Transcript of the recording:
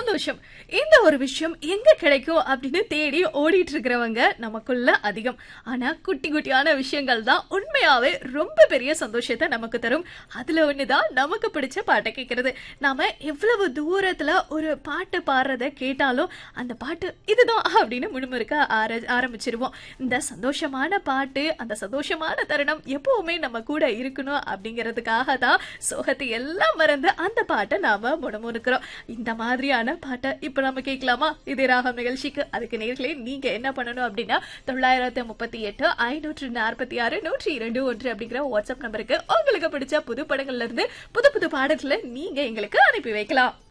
சந்தோஷம் இந்த ஒரு விஷயம் எங்க கிடைக்கும் அப்படின்னு தேடி ஓடிட்டு இருக்கிறவங்க நமக்குள்ள அதிகம் ஆனா குட்டி குட்டியான விஷயங்கள் தான் உண்மையாவே ரொம்ப பெரிய சந்தோஷத்தை நமக்கு தரும் அதுல ஒண்ணுதான் நமக்கு பிடிச்ச பாட்டை கேட்கறது நாம எவ்வளவு தூரத்துல ஒரு பாட்டு பாடுறத கேட்டாலும் அந்த பாட்டு இதுதான் அப்படின்னு முணுமுறுக்க ஆர ஆரம்பிச்சிருவோம் இந்த சந்தோஷமான பாட்டு அந்த சந்தோஷமான தருணம் எப்பவுமே நம்ம கூட இருக்கணும் அப்படிங்கிறதுக்காக தான் சோகத்தை எல்லாம் மறந்து அந்த பாட்டை நாம முணுமுணுக்கிறோம் இந்த மாதிரியான பாட்டை இப்ப நம்ம கேட்கலாமா இதே ராகம் நிகழ்ச்சிக்கு அதுக்கு நேர்களே நீங்க என்ன பண்ணணும் அப்படின்னா தொள்ளாயிரத்து முப்பத்தி எட்டு ஐநூற்று நாற்பத்தி ஆறு நூற்றி இரண்டு ஒன்று அப்படிங்கிற வாட்ஸ்அப் நம்பருக்கு உங்களுக்கு பிடிச்ச புது படங்கள்ல இருந்து புது புது பாடல்களை நீங்க எங்களுக்கு அனுப்பி வைக்கலாம்